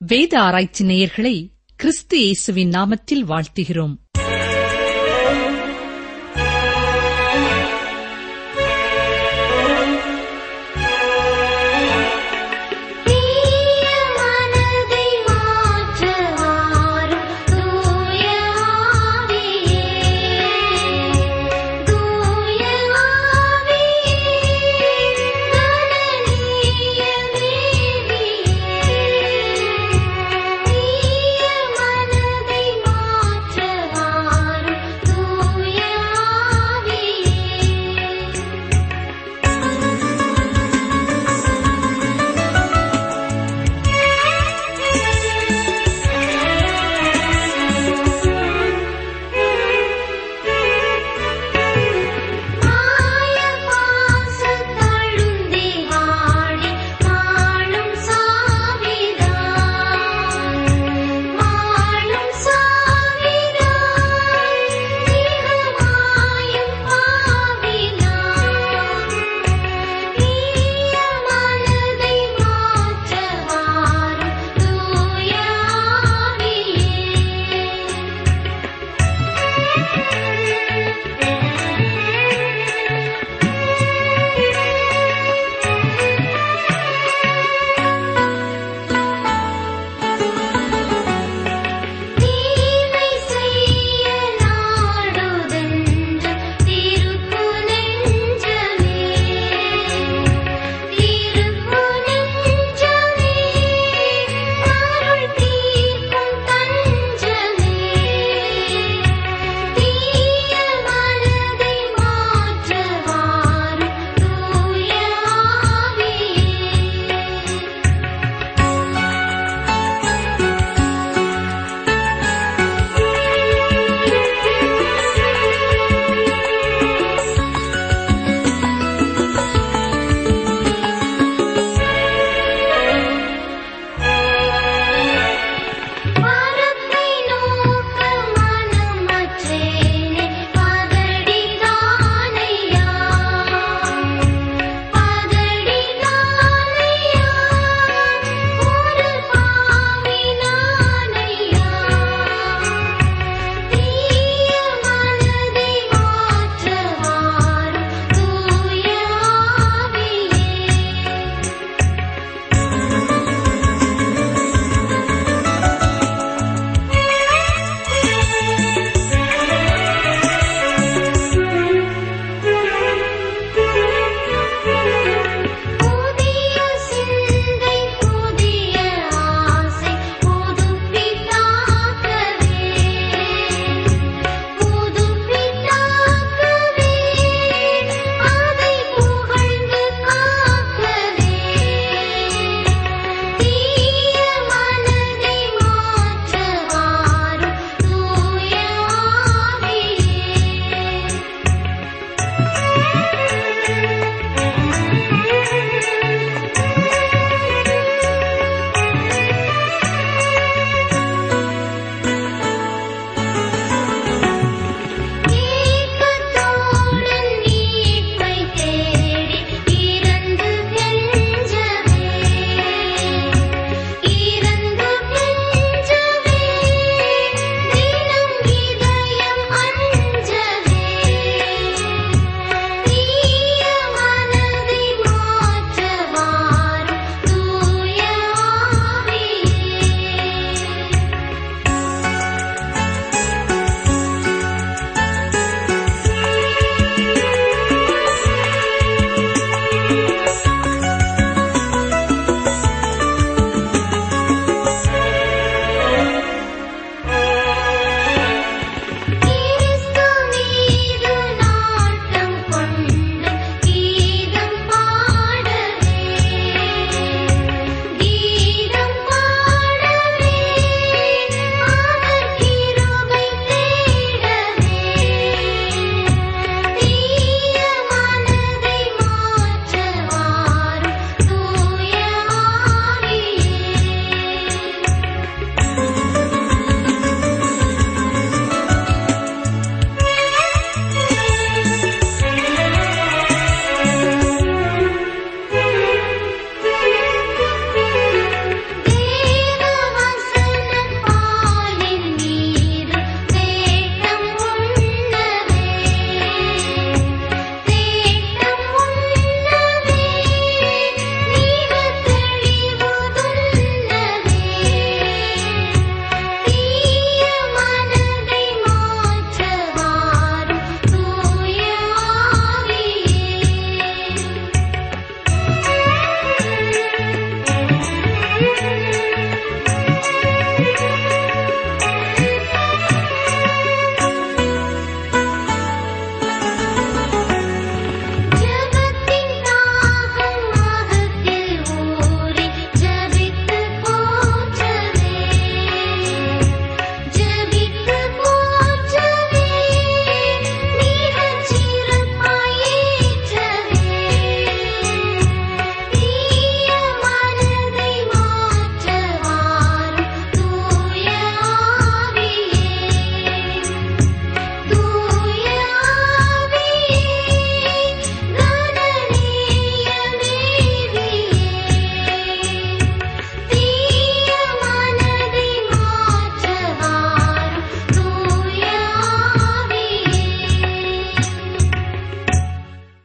வேத ஆராய்ச்சி நேயர்களை கிறிஸ்து இயேசுவின் நாமத்தில் வாழ்த்துகிறோம் தீய மனதை மாற்ற வாரும் தூய ஆவியே தூய ஆவியே கனனிய தேவியே தீய மனதை மாற்ற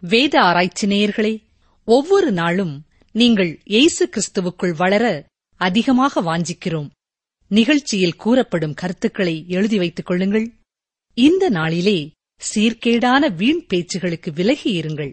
வேத ஆராய்ச்சி நேயர்களே ஒவ்வொரு நாளும் நீங்கள் இயேசு கிறிஸ்துவுக்குள் வளர அதிகமாக வாஞ்சிக்கிறோம் நிகழ்ச்சியில் கூறப்படும் கருத்துக்களை எழுதி வைத்துக் கொள்ளுங்கள் இந்த நாளிலே சீர்கேடான வீண் பேச்சுகளுக்கு விலகி இருங்கள்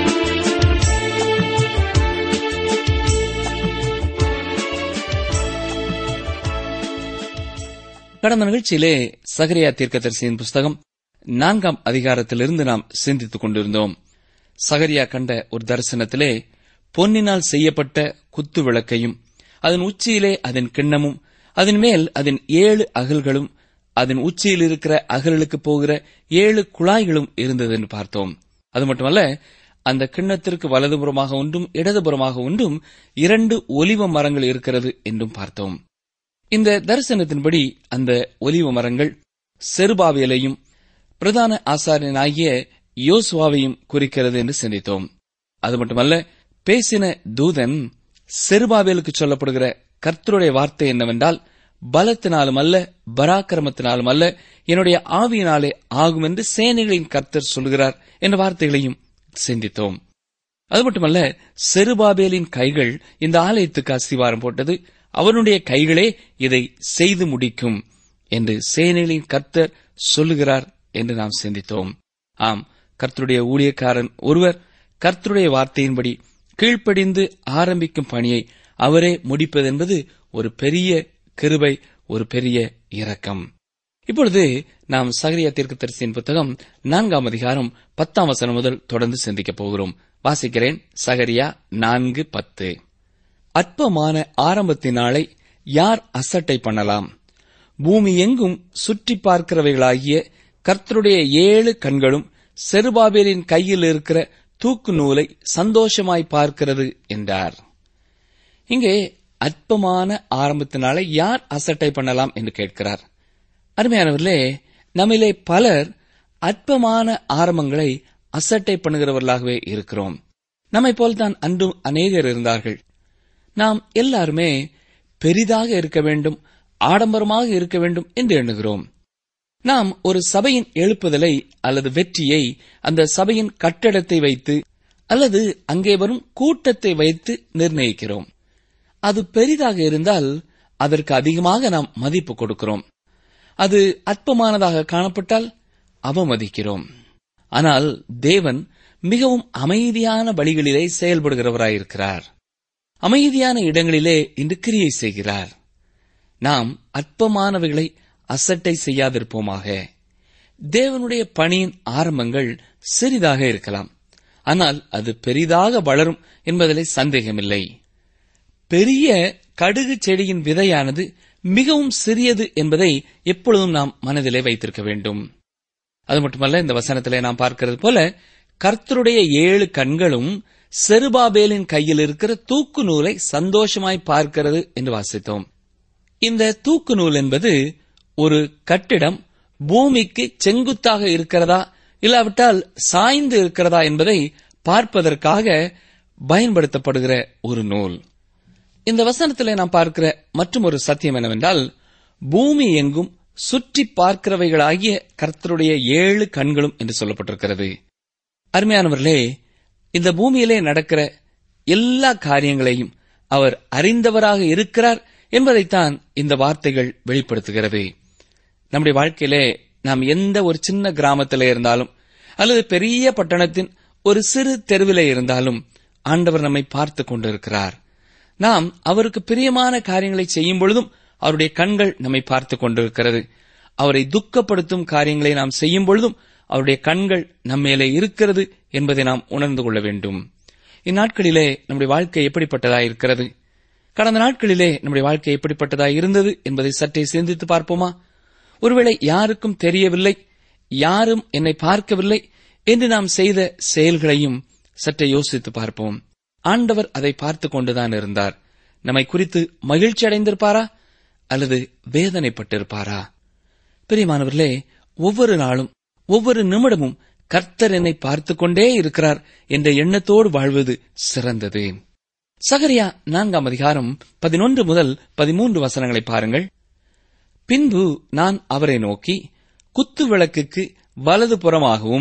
கடந்த நிகழ்ச்சியிலே சகரியா தீர்க்கதரிசியின் புஸ்தகம் நான்காம் அதிகாரத்திலிருந்து நாம் சிந்தித்துக் கொண்டிருந்தோம் சகரியா கண்ட ஒரு தரிசனத்திலே பொன்னினால் செய்யப்பட்ட குத்து விளக்கையும் அதன் உச்சியிலே அதன் கிண்ணமும் அதன் மேல் அதன் ஏழு அகல்களும் அதன் உச்சியில் இருக்கிற அகலுக்கு போகிற ஏழு குழாய்களும் இருந்தது என்று பார்த்தோம் அது மட்டுமல்ல அந்த கிண்ணத்திற்கு வலதுபுறமாக ஒன்றும் இடதுபுறமாக ஒன்றும் இரண்டு ஒலிவ மரங்கள் இருக்கிறது என்றும் பார்த்தோம் இந்த தரிசனத்தின்படி அந்த ஒலிவ மரங்கள் செருபாவியலையும் பிரதான ஆசாரியனாகிய யோசுவாவையும் குறிக்கிறது என்று சிந்தித்தோம் அது மட்டுமல்ல பேசின தூதன் செருபாவேலுக்கு சொல்லப்படுகிற கர்த்தருடைய வார்த்தை என்னவென்றால் பலத்தினாலும் அல்ல பராக்கிரமத்தினாலும் அல்ல என்னுடைய ஆவியினாலே ஆகும் என்று சேனைகளின் கர்த்தர் சொல்கிறார் என்ற வார்த்தைகளையும் சிந்தித்தோம் அது மட்டுமல்ல செருபாபேலின் கைகள் இந்த ஆலயத்துக்கு அஸ்திவாரம் போட்டது அவனுடைய கைகளே இதை செய்து முடிக்கும் என்று சேனைகளின் கர்த்தர் சொல்லுகிறார் என்று நாம் சிந்தித்தோம் ஆம் கர்த்தருடைய ஊழியக்காரன் ஒருவர் கர்த்தருடைய வார்த்தையின்படி கீழ்ப்படிந்து ஆரம்பிக்கும் பணியை அவரே முடிப்பதென்பது ஒரு பெரிய கிருபை ஒரு பெரிய இரக்கம் இப்பொழுது நாம் சகரியா தீர்க்கதரிசியின் புத்தகம் நான்காம் அதிகாரம் பத்தாம் வசனம் முதல் தொடர்ந்து சிந்திக்கப் போகிறோம் வாசிக்கிறேன் சகரியா நான்கு பத்து அற்பமான ஆரம்பத்தினாலை யார் அசட்டை பண்ணலாம் பூமி எங்கும் சுற்றி பார்க்கிறவைகளாகிய கர்த்தருடைய ஏழு கண்களும் செருபாபேலின் கையில் இருக்கிற தூக்கு நூலை சந்தோஷமாய் பார்க்கிறது என்றார் இங்கே அற்பமான ஆரம்பத்தினாலே யார் அசட்டை பண்ணலாம் என்று கேட்கிறார் அருமையானவர்களே நம்மிலே பலர் அற்பமான ஆரம்பங்களை அசட்டை பண்ணுகிறவர்களாகவே இருக்கிறோம் நம்மை போல்தான் அன்றும் அநேகர் இருந்தார்கள் நாம் எல்லாருமே பெரிதாக இருக்க வேண்டும் ஆடம்பரமாக இருக்க வேண்டும் என்று எண்ணுகிறோம் நாம் ஒரு சபையின் எழுப்புதலை அல்லது வெற்றியை அந்த சபையின் கட்டடத்தை வைத்து அல்லது அங்கே வரும் கூட்டத்தை வைத்து நிர்ணயிக்கிறோம் அது பெரிதாக இருந்தால் அதற்கு அதிகமாக நாம் மதிப்பு கொடுக்கிறோம் அது அற்பமானதாக காணப்பட்டால் அவமதிக்கிறோம் ஆனால் தேவன் மிகவும் அமைதியான வழிகளிலே செயல்படுகிறவராயிருக்கிறார் அமைதியான இடங்களிலே இன்று கிரியை செய்கிறார் நாம் அற்பமானவைகளை அசட்டை செய்யாதிருப்போமாக தேவனுடைய பணியின் ஆரம்பங்கள் சிறிதாக இருக்கலாம் ஆனால் அது பெரிதாக வளரும் என்பதிலே சந்தேகமில்லை பெரிய கடுகு செடியின் விதையானது மிகவும் சிறியது என்பதை எப்பொழுதும் நாம் மனதிலே வைத்திருக்க வேண்டும் அது மட்டுமல்ல இந்த வசனத்திலே நாம் பார்க்கிறது போல கர்த்தருடைய ஏழு கண்களும் செருபாபேலின் கையில் இருக்கிற தூக்கு நூலை சந்தோஷமாய் பார்க்கிறது என்று வாசித்தோம் இந்த தூக்கு நூல் என்பது ஒரு கட்டிடம் பூமிக்கு செங்குத்தாக இருக்கிறதா இல்லாவிட்டால் சாய்ந்து இருக்கிறதா என்பதை பார்ப்பதற்காக பயன்படுத்தப்படுகிற ஒரு நூல் இந்த வசனத்திலே நாம் பார்க்கிற மற்றும் ஒரு சத்தியம் என்னவென்றால் பூமி எங்கும் சுற்றி பார்க்கிறவைகளாகிய கர்த்தருடைய ஏழு கண்களும் என்று சொல்லப்பட்டிருக்கிறது அருமையானவர்களே இந்த பூமியிலே நடக்கிற எல்லா காரியங்களையும் அவர் அறிந்தவராக இருக்கிறார் என்பதைத்தான் இந்த வார்த்தைகள் வெளிப்படுத்துகிறது நம்முடைய வாழ்க்கையிலே நாம் எந்த ஒரு சின்ன கிராமத்திலே இருந்தாலும் அல்லது பெரிய பட்டணத்தின் ஒரு சிறு தெருவிலே இருந்தாலும் ஆண்டவர் நம்மை பார்த்து கொண்டிருக்கிறார் நாம் அவருக்கு பிரியமான காரியங்களை செய்யும் பொழுதும் அவருடைய கண்கள் நம்மை பார்த்து கொண்டிருக்கிறது அவரை துக்கப்படுத்தும் காரியங்களை நாம் செய்யும் பொழுதும் அவருடைய கண்கள் நம்மேலே இருக்கிறது என்பதை நாம் உணர்ந்து கொள்ள வேண்டும் இந்நாட்களிலே நம்முடைய வாழ்க்கை எப்படிப்பட்டதாய் இருக்கிறது கடந்த நாட்களிலே நம்முடைய வாழ்க்கை எப்படிப்பட்டதாய் இருந்தது என்பதை சற்றே சிந்தித்து பார்ப்போமா ஒருவேளை யாருக்கும் தெரியவில்லை யாரும் என்னை பார்க்கவில்லை என்று நாம் செய்த செயல்களையும் சற்றே யோசித்து பார்ப்போம் ஆண்டவர் அதை பார்த்து கொண்டுதான் இருந்தார் நம்மை குறித்து மகிழ்ச்சி அடைந்திருப்பாரா அல்லது வேதனைப்பட்டிருப்பாரா பிரியமானவர்களே ஒவ்வொரு நாளும் ஒவ்வொரு நிமிடமும் கர்த்தர் என்னை பார்த்து கொண்டே இருக்கிறார் என்ற எண்ணத்தோடு வாழ்வது சிறந்தது சகரியா நான்காம் அதிகாரம் பதினொன்று முதல் பதிமூன்று வசனங்களை பாருங்கள் பின்பு நான் அவரை நோக்கி குத்து விளக்குக்கு வலது புறமாகவும்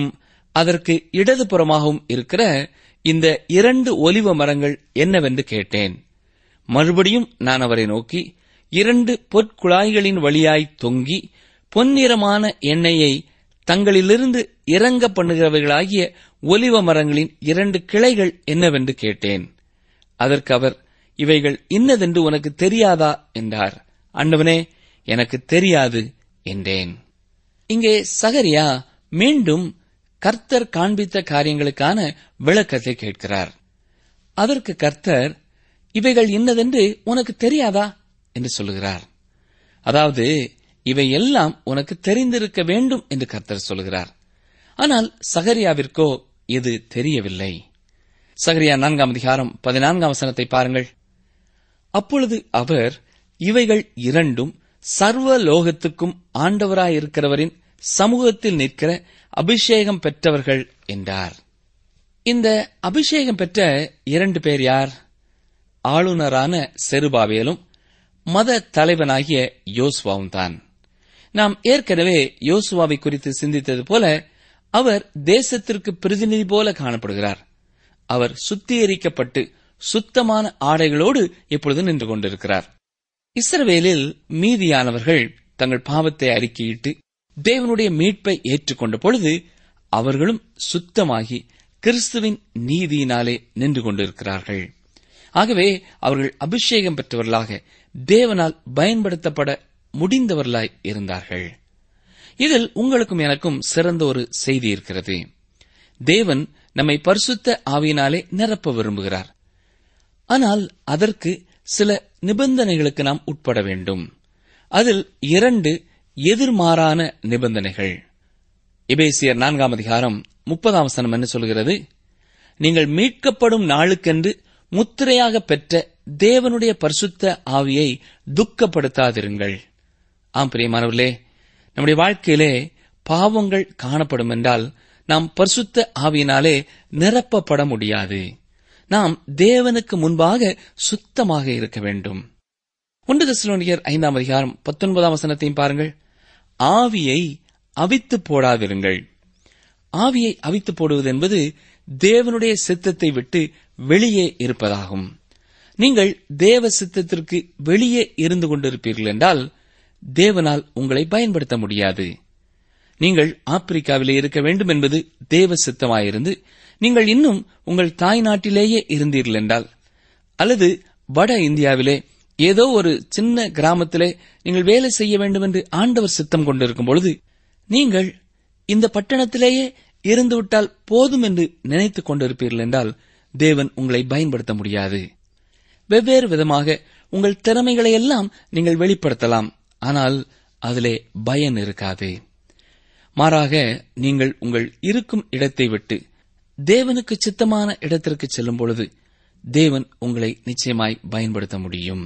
அதற்கு இடதுபுறமாகவும் இருக்கிற இந்த இரண்டு ஒலிவ மரங்கள் என்னவென்று கேட்டேன் மறுபடியும் நான் அவரை நோக்கி இரண்டு பொற்குழாய்களின் வழியாய் தொங்கி பொன்னிறமான எண்ணெயை தங்களிலிருந்து இறங்க பண்ணுகிறவைகளாகிய ஒலிவ மரங்களின் இரண்டு கிளைகள் என்னவென்று கேட்டேன் அதற்கு அவர் இவைகள் இன்னதென்று உனக்கு தெரியாதா என்றார் அண்டவனே எனக்கு தெரியாது என்றேன் இங்கே சகரியா மீண்டும் கர்த்தர் காண்பித்த காரியங்களுக்கான விளக்கத்தை கேட்கிறார் அதற்கு கர்த்தர் இவைகள் இன்னதென்று உனக்கு தெரியாதா என்று சொல்லுகிறார் அதாவது இவை எல்லாம் உனக்கு தெரிந்திருக்க வேண்டும் என்று கர்த்தர் சொல்லுகிறார் ஆனால் சகரியாவிற்கோ இது தெரியவில்லை சகரியா நான்காம் அதிகாரம் பதினான்காம் வசனத்தை பாருங்கள் அப்பொழுது அவர் இவைகள் இரண்டும் சர்வ லோகத்துக்கும் ஆண்டவராயிருக்கிறவரின் சமூகத்தில் நிற்கிற அபிஷேகம் பெற்றவர்கள் என்றார் இந்த அபிஷேகம் பெற்ற இரண்டு பேர் யார் ஆளுநரான செருபாவேலும் மத தலைவனாகிய யோசுவாவும் தான் நாம் ஏற்கனவே யோசுவாவை குறித்து சிந்தித்தது போல அவர் தேசத்திற்கு பிரதிநிதி போல காணப்படுகிறார் அவர் சுத்திகரிக்கப்பட்டு சுத்தமான ஆடைகளோடு இப்பொழுது நின்று கொண்டிருக்கிறார் இஸ்ரவேலில் மீதியானவர்கள் தங்கள் பாவத்தை அறிக்கையிட்டு தேவனுடைய மீட்பை ஏற்றுக்கொண்ட பொழுது அவர்களும் சுத்தமாகி கிறிஸ்துவின் நீதியினாலே நின்று கொண்டிருக்கிறார்கள் ஆகவே அவர்கள் அபிஷேகம் பெற்றவர்களாக தேவனால் பயன்படுத்தப்பட முடிந்தவர்களாய் இருந்தார்கள் இதில் உங்களுக்கும் எனக்கும் சிறந்த ஒரு செய்தி இருக்கிறது தேவன் நம்மை பரிசுத்த ஆவியினாலே நிரப்ப விரும்புகிறார் ஆனால் அதற்கு சில நிபந்தனைகளுக்கு நாம் உட்பட வேண்டும் அதில் இரண்டு எதிர்மாறான நிபந்தனைகள் எபேசியர் நான்காம் அதிகாரம் முப்பதாம் வசனம் என்ன சொல்கிறது நீங்கள் மீட்கப்படும் நாளுக்கென்று முத்திரையாக பெற்ற தேவனுடைய பரிசுத்த ஆவியை துக்கப்படுத்தாதிருங்கள் ஆம் பிரியமானவர்களே நம்முடைய வாழ்க்கையிலே பாவங்கள் காணப்படும் என்றால் நாம் பரிசுத்த ஆவியினாலே நிரப்பப்பட முடியாது நாம் தேவனுக்கு முன்பாக சுத்தமாக இருக்க வேண்டும் ஒன்று தெசலோனியர் ஐந்தாம் அதிகாரம் பத்தொன்பதாம் வசனத்தையும் பாருங்கள் ஆவியை அவித்து போடாதிருங்கள் ஆவியை அவித்து போடுவது என்பது தேவனுடைய சித்தத்தை விட்டு வெளியே இருப்பதாகும் நீங்கள் தேவ சித்தத்திற்கு வெளியே இருந்து கொண்டிருப்பீர்கள் என்றால் தேவனால் உங்களை பயன்படுத்த முடியாது நீங்கள் ஆப்பிரிக்காவிலே இருக்க வேண்டும் என்பது தேவ சித்தமாயிருந்து நீங்கள் இன்னும் உங்கள் தாய் நாட்டிலேயே இருந்தீர்கள் என்றால் அல்லது வட இந்தியாவிலே ஏதோ ஒரு சின்ன கிராமத்திலே நீங்கள் வேலை செய்ய வேண்டும் என்று ஆண்டவர் சித்தம் கொண்டிருக்கும் பொழுது நீங்கள் இந்த பட்டணத்திலேயே இருந்துவிட்டால் போதும் என்று நினைத்துக் கொண்டிருப்பீர்கள் என்றால் தேவன் உங்களை பயன்படுத்த முடியாது வெவ்வேறு விதமாக உங்கள் திறமைகளை எல்லாம் நீங்கள் வெளிப்படுத்தலாம் ஆனால் அதிலே பயன் இருக்காது மாறாக நீங்கள் உங்கள் இருக்கும் இடத்தை விட்டு தேவனுக்கு சித்தமான இடத்திற்கு செல்லும் பொழுது தேவன் உங்களை நிச்சயமாய் பயன்படுத்த முடியும்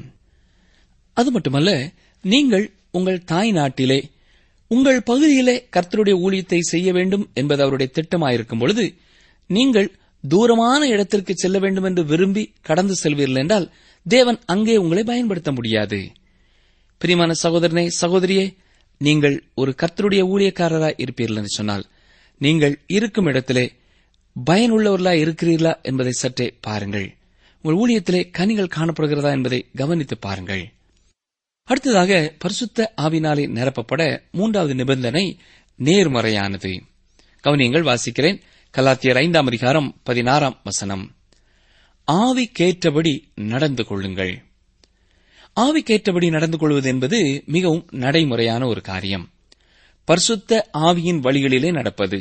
அது மட்டுமல்ல நீங்கள் உங்கள் தாய் நாட்டிலே உங்கள் பகுதியிலே கர்த்தருடைய ஊழியத்தை செய்ய வேண்டும் என்பது அவருடைய திட்டமாயிருக்கும் பொழுது நீங்கள் தூரமான இடத்திற்கு செல்ல வேண்டும் என்று விரும்பி கடந்து செல்வீர்கள் என்றால் தேவன் அங்கே உங்களை பயன்படுத்த முடியாது பிரியமான சகோதரனே சகோதரியே நீங்கள் ஒரு கர்த்தருடைய ஊழியக்காரராய் இருப்பீர்கள் என்று சொன்னால் நீங்கள் இருக்கும் இடத்திலே பயனுள்ளவர்களாய் இருக்கிறீர்களா என்பதை சற்றே பாருங்கள் உங்கள் ஊழியத்திலே கனிகள் காணப்படுகிறதா என்பதை கவனித்து பாருங்கள் அடுத்ததாக பரிசுத்த ஆவினாலே நிரப்பப்பட மூன்றாவது நிபந்தனை நேர்மறையானது கவனியங்கள் வாசிக்கிறேன் கலாத்தியர் ஐந்தாம் அதிகாரம் பதினாறாம் வசனம் ஆவிக்கேற்றபடி நடந்து கொள்ளுங்கள் ஆவிக்கேற்றபடி நடந்து கொள்வது என்பது மிகவும் நடைமுறையான ஒரு காரியம் பரிசுத்த ஆவியின் வழிகளிலே நடப்பது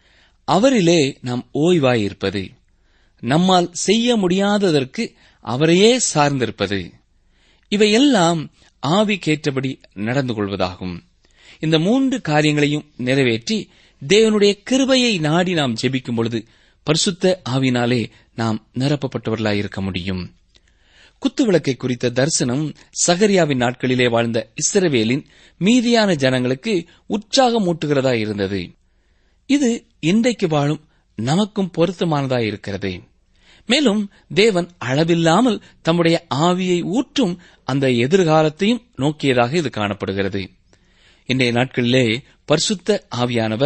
அவரிலே நாம் ஓய்வாயிருப்பது நம்மால் செய்ய முடியாததற்கு அவரையே சார்ந்திருப்பது இவையெல்லாம் ஆவிக்கேற்றபடி நடந்து கொள்வதாகும் இந்த மூன்று காரியங்களையும் நிறைவேற்றி தேவனுடைய கிருபையை நாடி நாம் ஜெபிக்கும் பொழுது பரிசுத்த ஆவினாலே நாம் நிரப்பப்பட்டவர்களாயிருக்க முடியும் குத்துவிளக்கை குறித்த தரிசனம் சகரியாவின் நாட்களிலே வாழ்ந்த இஸ்ரவேலின் மீதியான ஜனங்களுக்கு உற்சாகமூட்டுகிறதா இருந்தது இது இன்றைக்கு வாழும் நமக்கும் பொருத்தமானதாய் இருக்கிறது மேலும் தேவன் அளவில்லாமல் தம்முடைய ஆவியை ஊற்றும் அந்த எதிர்காலத்தையும் நோக்கியதாக இது காணப்படுகிறது இன்றைய நாட்களிலே பரிசுத்த ஆவியானவர்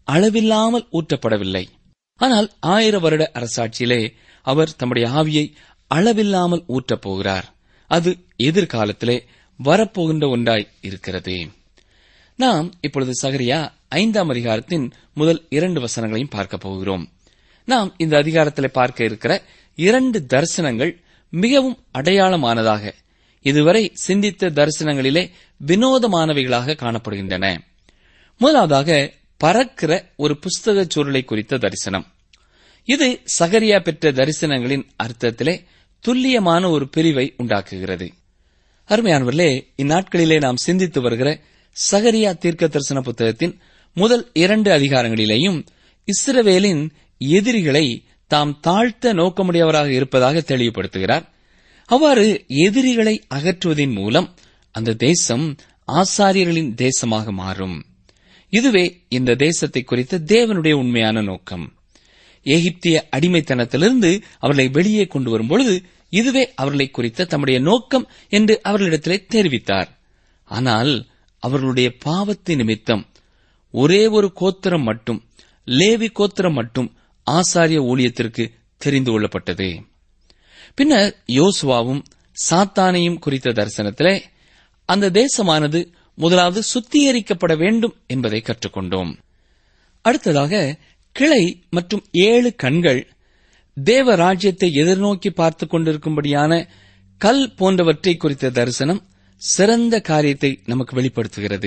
அளவில்லாமல் ஊற்றப்படவில்லை ஆனால் ஆயிர வருட அரசாட்சியிலே அவர் தம்முடைய ஆவியை அளவில்லாமல் ஊற்றப் போகிறார் அது எதிர்காலத்திலே வரப்போகின்ற ஒன்றாய் இருக்கிறது நாம் இப்பொழுது சகரியா ஐந்தாம் அதிகாரத்தின் முதல் இரண்டு வசனங்களையும் பார்க்க போகிறோம் நாம் இந்த அதிகாரத்திலே பார்க்க இருக்கிற இரண்டு தரிசனங்கள் மிகவும் அடையாளமானதாக இதுவரை சிந்தித்த தரிசனங்களிலே வினோதமானவைகளாக காணப்படுகின்றன முதலாவதாக பறக்கிற ஒரு புஸ்தக சுருளை குறித்த தரிசனம் இது சகரியா பெற்ற தரிசனங்களின் அர்த்தத்திலே துல்லியமான ஒரு பிரிவை உண்டாக்குகிறது அருமையானவர்களே இந்நாட்களிலே நாம் சிந்தித்து வருகிற சகரியா தீர்க்க தரிசன புத்தகத்தின் முதல் இரண்டு அதிகாரங்களிலேயும் இஸ்ரவேலின் எதிரிகளை தாம் தாழ்த்த நோக்கமுடையவராக இருப்பதாக தெளிவுபடுத்துகிறார் அவ்வாறு எதிரிகளை அகற்றுவதன் மூலம் அந்த தேசம் ஆசாரியர்களின் தேசமாக மாறும் இதுவே இந்த தேசத்தை குறித்த தேவனுடைய உண்மையான நோக்கம் எகிப்திய அடிமைத்தனத்திலிருந்து அவர்களை வெளியே கொண்டு வரும்பொழுது இதுவே அவர்களை குறித்த தம்முடைய நோக்கம் என்று அவர்களிடத்திலே தெரிவித்தார் ஆனால் அவர்களுடைய பாவத்தின் நிமித்தம் ஒரே ஒரு கோத்திரம் மட்டும் லேவி கோத்திரம் மட்டும் ஆசாரிய ஊழியத்திற்கு தெரிந்து கொள்ளப்பட்டது பின்னர் யோசுவாவும் சாத்தானையும் குறித்த தரிசனத்திலே அந்த தேசமானது முதலாவது சுத்திகரிக்கப்பட வேண்டும் என்பதை கற்றுக்கொண்டோம் அடுத்ததாக கிளை மற்றும் ஏழு கண்கள் தேவ ராஜ்யத்தை எதிர்நோக்கி பார்த்துக் கொண்டிருக்கும்படியான கல் போன்றவற்றை குறித்த தரிசனம் சிறந்த காரியத்தை நமக்கு வெளிப்படுத்துகிறது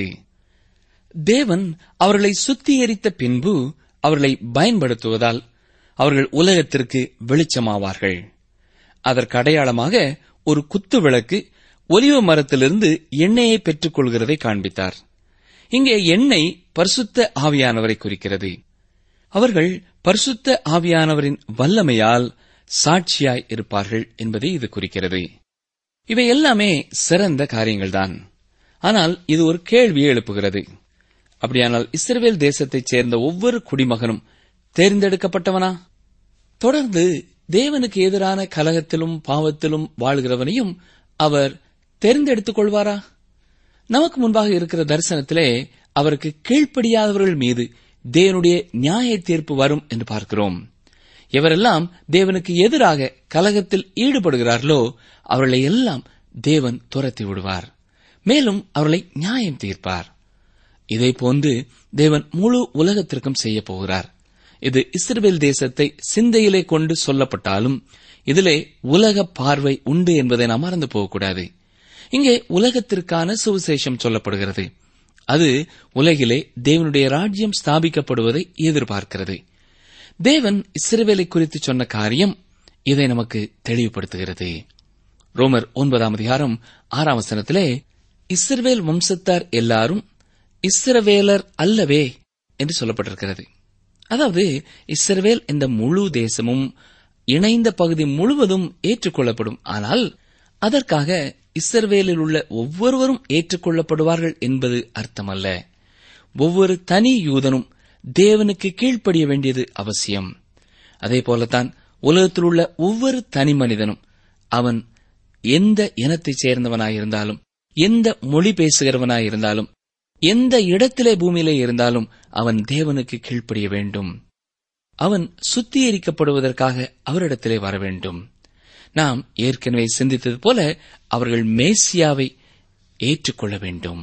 தேவன் அவர்களை சுத்திகரித்த பின்பு அவர்களை பயன்படுத்துவதால் அவர்கள் உலகத்திற்கு வெளிச்சமாவார்கள் அதற்கு அடையாளமாக ஒரு குத்து விளக்கு ஒலிவ மரத்திலிருந்து எண்ணெயை பெற்றுக் கொள்கிறதை காண்பித்தார் இங்கே எண்ணெய் பரிசுத்த ஆவியானவரை குறிக்கிறது அவர்கள் பரிசுத்த ஆவியானவரின் வல்லமையால் சாட்சியாய் இருப்பார்கள் என்பதை இது குறிக்கிறது இவை எல்லாமே சிறந்த காரியங்கள்தான் ஆனால் இது ஒரு கேள்வியை எழுப்புகிறது அப்படியானால் இஸ்ரவேல் தேசத்தைச் சேர்ந்த ஒவ்வொரு குடிமகனும் தேர்ந்தெடுக்கப்பட்டவனா தொடர்ந்து தேவனுக்கு எதிரான கலகத்திலும் பாவத்திலும் வாழ்கிறவனையும் அவர் தேர்ந்தெடுத்துக் கொள்வாரா நமக்கு முன்பாக இருக்கிற தரிசனத்திலே அவருக்கு கீழ்ப்படியாதவர்கள் மீது தேவனுடைய நியாய தீர்ப்பு வரும் என்று பார்க்கிறோம் எவரெல்லாம் தேவனுக்கு எதிராக கலகத்தில் ஈடுபடுகிறார்களோ அவர்களை எல்லாம் தேவன் துரத்தி விடுவார் மேலும் அவர்களை நியாயம் தீர்ப்பார் இதை போன்று தேவன் முழு உலகத்திற்கும் செய்ய போகிறார் இது இஸ்ரேல் தேசத்தை சிந்தையிலே கொண்டு சொல்லப்பட்டாலும் இதிலே உலக பார்வை உண்டு என்பதை நாம் மறந்து போகக்கூடாது இங்கே உலகத்திற்கான சுவிசேஷம் சொல்லப்படுகிறது அது உலகிலே தேவனுடைய ராஜ்யம் ஸ்தாபிக்கப்படுவதை எதிர்பார்க்கிறது தேவன் இஸ்ரவேலை குறித்து சொன்ன காரியம் இதை நமக்கு தெளிவுபடுத்துகிறது ரோமர் ஒன்பதாம் அதிகாரம் ஆறாம் வசனத்திலே இஸ்ரவேல் வம்சத்தார் எல்லாரும் இஸ்ரவேலர் அல்லவே என்று சொல்லப்பட்டிருக்கிறது அதாவது இஸ்ரவேல் என்ற முழு தேசமும் இணைந்த பகுதி முழுவதும் ஏற்றுக்கொள்ளப்படும் ஆனால் அதற்காக இஸ்ரவேலில் உள்ள ஒவ்வொருவரும் ஏற்றுக்கொள்ளப்படுவார்கள் என்பது அர்த்தமல்ல ஒவ்வொரு தனி யூதனும் தேவனுக்கு கீழ்ப்படிய வேண்டியது அவசியம் அதே போலத்தான் உலகத்தில் உள்ள ஒவ்வொரு தனி மனிதனும் அவன் எந்த இனத்தைச் சேர்ந்தவனாயிருந்தாலும் எந்த மொழி பேசுகிறவனாயிருந்தாலும் எந்த இடத்திலே பூமியிலே இருந்தாலும் அவன் தேவனுக்கு கீழ்ப்படிய வேண்டும் அவன் சுத்திகரிக்கப்படுவதற்காக அவரிடத்திலே வர வேண்டும் நாம் ஏற்கனவே சிந்தித்தது போல அவர்கள் மேசியாவை ஏற்றுக்கொள்ள வேண்டும்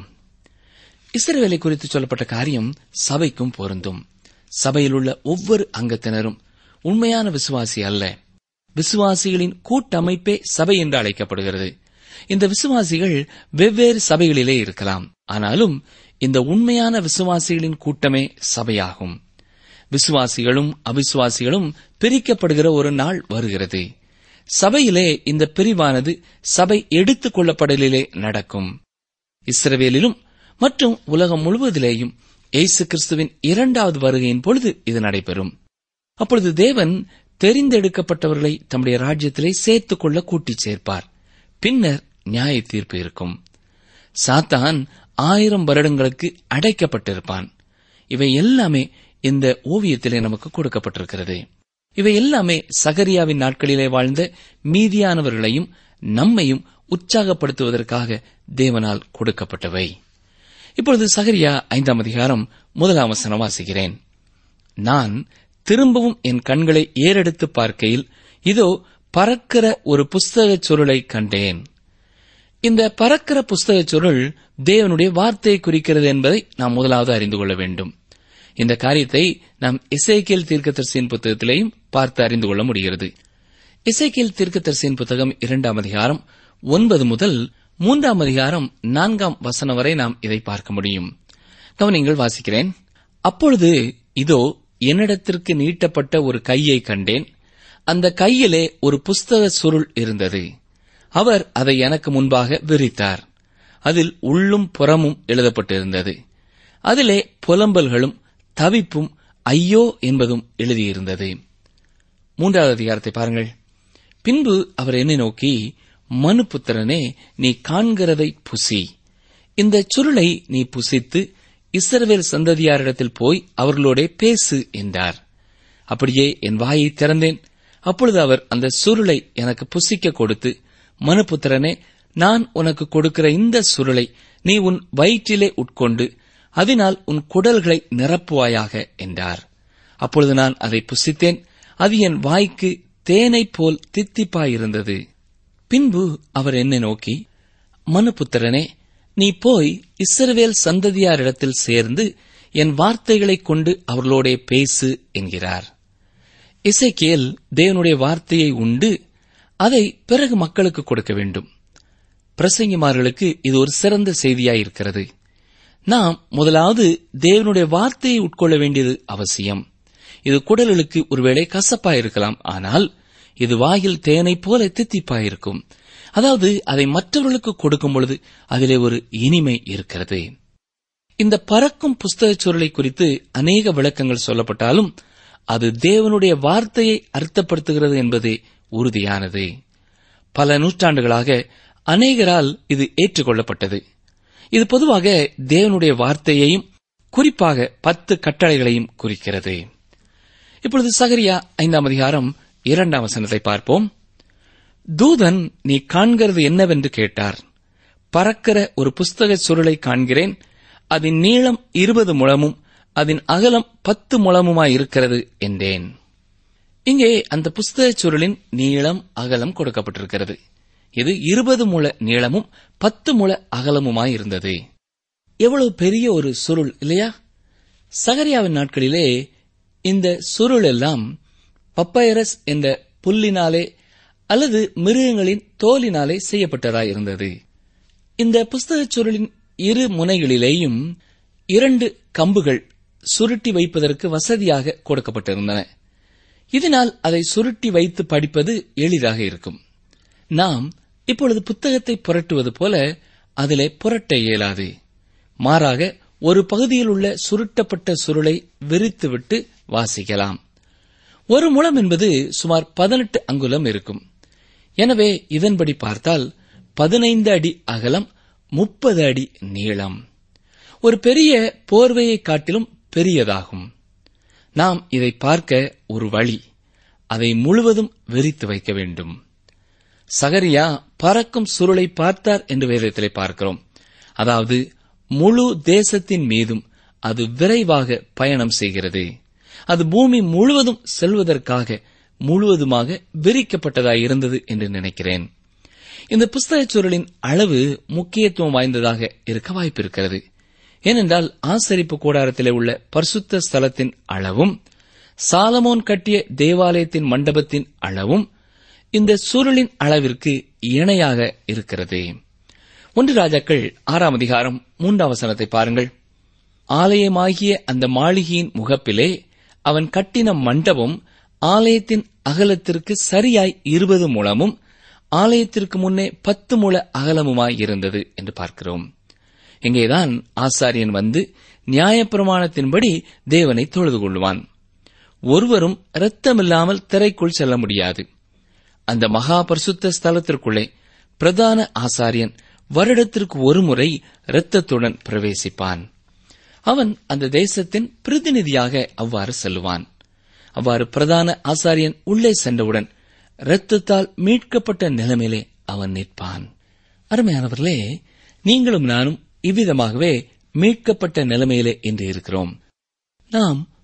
இஸ்ரவேலை குறித்து சொல்லப்பட்ட காரியம் சபைக்கும் பொருந்தும் சபையில் உள்ள ஒவ்வொரு அங்கத்தினரும் உண்மையான விசுவாசி அல்ல விசுவாசிகளின் கூட்டமைப்பே சபை என்று அழைக்கப்படுகிறது இந்த விசுவாசிகள் வெவ்வேறு சபைகளிலே இருக்கலாம் ஆனாலும் இந்த உண்மையான விசுவாசிகளின் கூட்டமே சபையாகும் விசுவாசிகளும் அவிசுவாசிகளும் பிரிக்கப்படுகிற ஒரு நாள் வருகிறது சபையிலே இந்த பிரிவானது சபை எடுத்துக் கொள்ளப்படலிலே நடக்கும் இஸ்ரவேலிலும் மற்றும் உலகம் முழுவதிலேயும் இயேசு கிறிஸ்துவின் இரண்டாவது வருகையின் பொழுது இது நடைபெறும் அப்பொழுது தேவன் தெரிந்தெடுக்கப்பட்டவர்களை தம்முடைய ராஜ்யத்திலே சேர்த்துக் கொள்ள கூட்டிச் சேர்ப்பார் பின்னர் நியாய தீர்ப்பு இருக்கும் சாத்தான் ஆயிரம் வருடங்களுக்கு அடைக்கப்பட்டிருப்பான் இவை எல்லாமே இந்த ஓவியத்திலே நமக்கு கொடுக்கப்பட்டிருக்கிறது இவை எல்லாமே சகரியாவின் நாட்களிலே வாழ்ந்த மீதியானவர்களையும் நம்மையும் உற்சாகப்படுத்துவதற்காக தேவனால் கொடுக்கப்பட்டவை இப்பொழுது சகரியா ஐந்தாம் அதிகாரம் முதலாம் வசனம் வாசிக்கிறேன் நான் திரும்பவும் என் கண்களை ஏறெடுத்து பார்க்கையில் இதோ பறக்கிற ஒரு புஸ்தகச் சுருளை கண்டேன் இந்த பறக்கிற புஸ்தகச் சுருள் தேவனுடைய வார்த்தையை குறிக்கிறது என்பதை நாம் முதலாவது அறிந்து கொள்ள வேண்டும் இந்த காரியத்தை நாம் இசைக்கியல் தீர்க்கதரிசியின் புத்தகத்திலேயும் பார்த்து அறிந்து கொள்ள முடிகிறது இசைக்கியல் தீர்க்கதரிசியின் புத்தகம் இரண்டாம் அதிகாரம் ஒன்பது முதல் மூன்றாம் அதிகாரம் நான்காம் வசனம் வரை நாம் இதை பார்க்க முடியும் கவனிங்கள் வாசிக்கிறேன் அப்பொழுது இதோ என்னிடத்திற்கு நீட்டப்பட்ட ஒரு கையை கண்டேன் அந்த கையிலே ஒரு புஸ்தக சுருள் இருந்தது அவர் அதை எனக்கு முன்பாக விரித்தார் அதில் உள்ளும் புறமும் எழுதப்பட்டிருந்தது அதிலே புலம்பல்களும் தவிப்பும் ஐயோ என்பதும் எழுதியிருந்தது மூன்றாவது அதிகாரத்தை பாருங்கள் பின்பு அவர் என்னை நோக்கி மனுபுத்திரனே நீ காண்கிறதை புசி இந்த சுருளை நீ புசித்து இஸ்ரவேல் சந்ததியாரிடத்தில் போய் அவர்களோடே பேசு என்றார் அப்படியே என் வாயை திறந்தேன் அப்பொழுது அவர் அந்த சுருளை எனக்கு புசிக்க கொடுத்து மனுபுத்திரனே நான் உனக்கு கொடுக்கிற இந்த சுருளை நீ உன் வயிற்றிலே உட்கொண்டு அதனால் உன் குடல்களை நிரப்புவாயாக என்றார் அப்பொழுது நான் அதை புசித்தேன் அது என் வாய்க்கு தேனைப் போல் தித்திப்பாயிருந்தது பின்பு அவர் என்னை நோக்கி மனுபுத்திரனே நீ போய் இஸ்ரவேல் சந்ததியாரிடத்தில் சேர்ந்து என் வார்த்தைகளைக் கொண்டு அவர்களோடே பேசு என்கிறார் இசைக்கேல் தேவனுடைய வார்த்தையை உண்டு அதை பிறகு மக்களுக்கு கொடுக்க வேண்டும் பிரசங்கிமார்களுக்கு இது ஒரு சிறந்த செய்தியாயிருக்கிறது நாம் முதலாவது தேவனுடைய வார்த்தையை உட்கொள்ள வேண்டியது அவசியம் இது குடல்களுக்கு ஒருவேளை கசப்பாயிருக்கலாம் ஆனால் இது வாயில் தேனைப் போல தித்திப்பாயிருக்கும் அதாவது அதை மற்றவர்களுக்கு கொடுக்கும் பொழுது அதிலே ஒரு இனிமை இருக்கிறது இந்த பறக்கும் புஸ்தகச் சுருளை குறித்து அநேக விளக்கங்கள் சொல்லப்பட்டாலும் அது தேவனுடைய வார்த்தையை அர்த்தப்படுத்துகிறது என்பதே உறுதியானது பல நூற்றாண்டுகளாக அநேகரால் இது ஏற்றுக்கொள்ளப்பட்டது இது பொதுவாக தேவனுடைய வார்த்தையையும் குறிப்பாக பத்து கட்டளைகளையும் குறிக்கிறது இப்பொழுது சகரியா ஐந்தாம் அதிகாரம் இரண்டாம் வசனத்தை பார்ப்போம் தூதன் நீ காண்கிறது என்னவென்று கேட்டார் பறக்கிற ஒரு புஸ்தக சுருளை காண்கிறேன் அதன் நீளம் இருபது முழமும் அதன் அகலம் பத்து முழமுமாயிருக்கிறது என்றேன் இங்கே அந்த புஸ்தக சுருளின் நீளம் அகலம் கொடுக்கப்பட்டிருக்கிறது இது இருபது முழ நீளமும் பத்து முழ அகலமுமாயிருந்தது எவ்வளவு பெரிய ஒரு சுருள் இல்லையா சகரியாவின் நாட்களிலே இந்த சுருள் எல்லாம் பப்பைரஸ் என்ற புல்லினாலே அல்லது மிருகங்களின் தோலினாலே செய்யப்பட்டதாய் இருந்தது இந்த புஸ்தகச் சுருளின் இரு முனைகளிலேயும் இரண்டு கம்புகள் சுருட்டி வைப்பதற்கு வசதியாக கொடுக்கப்பட்டிருந்தன இதனால் அதை சுருட்டி வைத்து படிப்பது எளிதாக இருக்கும் நாம் இப்பொழுது புத்தகத்தை புரட்டுவது போல அதிலே புரட்ட இயலாது மாறாக ஒரு பகுதியில் உள்ள சுருட்டப்பட்ட சுருளை விரித்துவிட்டு வாசிக்கலாம் ஒரு முழம் என்பது சுமார் பதினெட்டு அங்குலம் இருக்கும் எனவே இதன்படி பார்த்தால் பதினைந்து அடி அகலம் முப்பது அடி நீளம் ஒரு பெரிய போர்வையை காட்டிலும் பெரியதாகும் நாம் இதை பார்க்க ஒரு வழி அதை முழுவதும் விரித்து வைக்க வேண்டும் சகரியா பறக்கும் சுருளை பார்த்தார் என்று வேதத்திலே பார்க்கிறோம் அதாவது முழு தேசத்தின் மீதும் அது விரைவாக பயணம் செய்கிறது அது பூமி முழுவதும் செல்வதற்காக முழுவதுமாக விரிக்கப்பட்டதாய் இருந்தது என்று நினைக்கிறேன் இந்த புஸ்தகச் சுருளின் அளவு முக்கியத்துவம் வாய்ந்ததாக இருக்க வாய்ப்பிருக்கிறது ஏனென்றால் ஆசரிப்பு கூடாரத்திலே உள்ள பரிசுத்த ஸ்தலத்தின் அளவும் சாலமோன் கட்டிய தேவாலயத்தின் மண்டபத்தின் அளவும் இந்த சுருளின் அளவிற்கு இணையாக இருக்கிறது ஒன்று ராஜாக்கள் ஆறாம் அதிகாரம் மூன்றாம் வசனத்தை பாருங்கள் ஆலயமாகிய அந்த மாளிகையின் முகப்பிலே அவன் கட்டின மண்டபம் ஆலயத்தின் அகலத்திற்கு சரியாய் இருபது முழமும் ஆலயத்திற்கு முன்னே பத்து முழ அகலமுமாய் இருந்தது என்று பார்க்கிறோம் இங்கேதான் ஆசாரியன் வந்து நியாயப்பிரமாணத்தின்படி தேவனை தொழுது கொள்வான் ஒருவரும் இரத்தமில்லாமல் திரைக்குள் செல்ல முடியாது அந்த மகா பரிசுத்த ஸ்தலத்திற்குள்ளே பிரதான ஆசாரியன் வருடத்திற்கு ஒருமுறை இரத்தத்துடன் பிரவேசிப்பான் அவன் அந்த தேசத்தின் பிரதிநிதியாக அவ்வாறு செல்லுவான் அவ்வாறு பிரதான ஆசாரியன் உள்ளே சென்றவுடன் இரத்தத்தால் மீட்கப்பட்ட நிலைமையிலே அவன் நிற்பான் அருமையானவர்களே நீங்களும் நானும் இவ்விதமாகவே மீட்கப்பட்ட நிலைமையிலே இன்று இருக்கிறோம் நாம்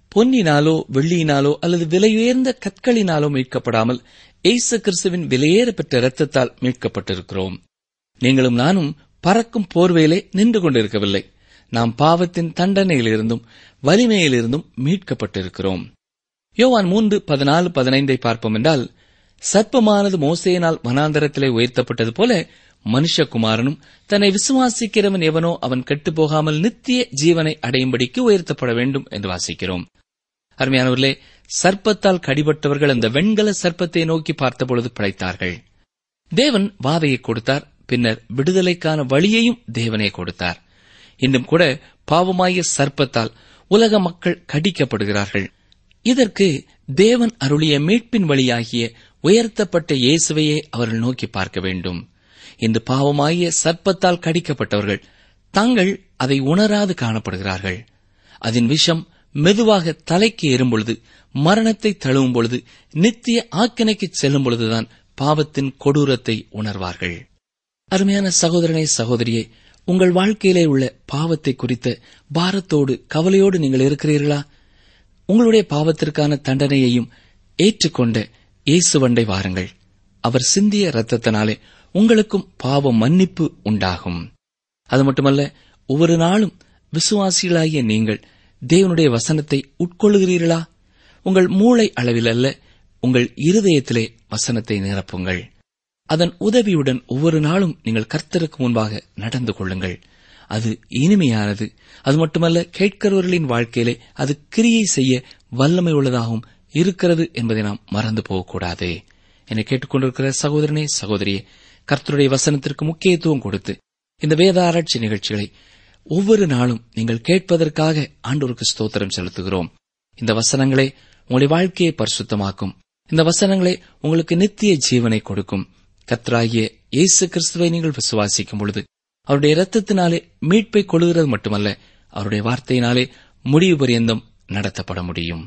பொன்னினாலோ வெள்ளியினாலோ அல்லது விலையுயர்ந்த கற்களினாலோ மீட்கப்படாமல் இயேசு கிறிஸ்துவின் விலையேற பெற்ற இரத்தத்தால் மீட்கப்பட்டிருக்கிறோம் நீங்களும் நானும் பறக்கும் போர்வையிலே நின்று கொண்டிருக்கவில்லை நாம் பாவத்தின் தண்டனையிலிருந்தும் வலிமையிலிருந்தும் மீட்கப்பட்டிருக்கிறோம் யோவான் மூன்று பதினாலு பதினைந்தை பார்ப்போம் என்றால் சர்ப்பமானது மோசையினால் வனாந்தரத்திலே உயர்த்தப்பட்டது போல மனுஷகுமாரனும் தன்னை விசுவாசிக்கிறவன் எவனோ அவன் கெட்டுப் போகாமல் நித்திய ஜீவனை அடையும்படிக்கு உயர்த்தப்பட வேண்டும் என்று வாசிக்கிறோம் அருமையானவர்களே சர்ப்பத்தால் கடிபட்டவர்கள் அந்த வெண்கல சர்ப்பத்தை நோக்கி பார்த்தபொழுது பிழைத்தார்கள் தேவன் வாதையை கொடுத்தார் பின்னர் விடுதலைக்கான வழியையும் தேவனே கொடுத்தார் இன்னும் கூட பாவமாய சர்ப்பத்தால் உலக மக்கள் கடிக்கப்படுகிறார்கள் இதற்கு தேவன் அருளிய மீட்பின் வழியாகிய உயர்த்தப்பட்ட இயேசுவையே அவர்கள் நோக்கி பார்க்க வேண்டும் இந்த பாவமாகிய சர்ப்பத்தால் கடிக்கப்பட்டவர்கள் தாங்கள் அதை உணராது காணப்படுகிறார்கள் அதன் விஷம் மெதுவாக தலைக்கு ஏறும்பொழுது மரணத்தை தழுவும் பொழுது நித்திய ஆக்கினைக்கு செல்லும் பொழுதுதான் பாவத்தின் கொடூரத்தை உணர்வார்கள் அருமையான சகோதரனே சகோதரியே உங்கள் வாழ்க்கையிலே உள்ள பாவத்தை குறித்த பாரத்தோடு கவலையோடு நீங்கள் இருக்கிறீர்களா உங்களுடைய பாவத்திற்கான தண்டனையையும் ஏற்றுக்கொண்ட இயேசுவண்டை வாருங்கள் அவர் சிந்திய இரத்தத்தினாலே உங்களுக்கும் பாவ மன்னிப்பு உண்டாகும் அது மட்டுமல்ல ஒவ்வொரு நாளும் விசுவாசிகளாகிய நீங்கள் தேவனுடைய வசனத்தை உட்கொள்கிறீர்களா உங்கள் மூளை அளவில் அல்ல உங்கள் இருதயத்திலே வசனத்தை நிரப்புங்கள் அதன் உதவியுடன் ஒவ்வொரு நாளும் நீங்கள் கர்த்தருக்கு முன்பாக நடந்து கொள்ளுங்கள் அது இனிமையானது அது மட்டுமல்ல கேட்கிறவர்களின் வாழ்க்கையிலே அது கிரியை செய்ய வல்லமை உள்ளதாகவும் இருக்கிறது என்பதை நாம் மறந்து போகக்கூடாது என்னை கேட்டுக்கொண்டிருக்கிற சகோதரனே சகோதரியே கர்த்தருடைய வசனத்திற்கு முக்கியத்துவம் கொடுத்து இந்த வேத ஆராய்ச்சி நிகழ்ச்சிகளை ஒவ்வொரு நாளும் நீங்கள் கேட்பதற்காக ஆண்டோருக்கு ஸ்தோத்திரம் செலுத்துகிறோம் இந்த வசனங்களே உங்களுடைய வாழ்க்கையை பரிசுத்தமாக்கும் இந்த வசனங்களே உங்களுக்கு நித்திய ஜீவனை கொடுக்கும் கர்த்தராகிய இயேசு கிறிஸ்துவை நீங்கள் விசுவாசிக்கும் பொழுது அவருடைய இரத்தத்தினாலே மீட்பை கொள்கிறது மட்டுமல்ல அவருடைய வார்த்தையினாலே முடிவு பரியந்தம் நடத்தப்பட முடியும்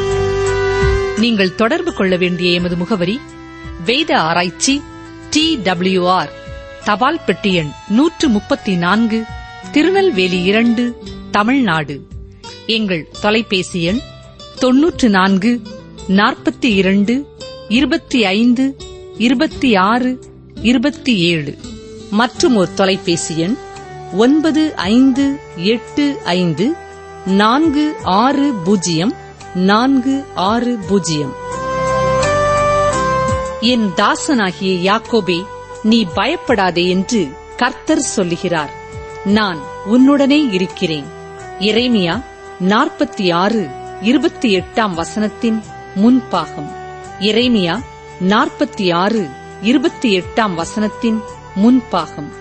நீங்கள் தொடர்பு கொள்ள வேண்டிய எமது முகவரி வேத ஆராய்ச்சி டி ஆர் தபால் பெட்டி எண் நூற்று முப்பத்தி நான்கு திருநெல்வேலி இரண்டு தமிழ்நாடு எங்கள் தொலைபேசி எண் தொன்னூற்று நான்கு நாற்பத்தி இரண்டு இருபத்தி ஐந்து இருபத்தி ஆறு இருபத்தி ஏழு மற்றும் ஒரு தொலைபேசி எண் ஒன்பது ஐந்து எட்டு ஐந்து நான்கு ஆறு பூஜ்ஜியம் நான்கு ஆறு பூஜ்ஜியம் என் தாசனாகிய யாக்கோபே நீ பயப்படாதே என்று கர்த்தர் சொல்லுகிறார் நான் உன்னுடனே இருக்கிறேன் எரேமியா நாற்பத்தி ஆறு இருபத்தி எட்டாம் வசனத்தின் முன்பாகம் எரேமியா நாற்பத்தி ஆறு இருபத்தி எட்டாம் வசனத்தின் முன்பாகம்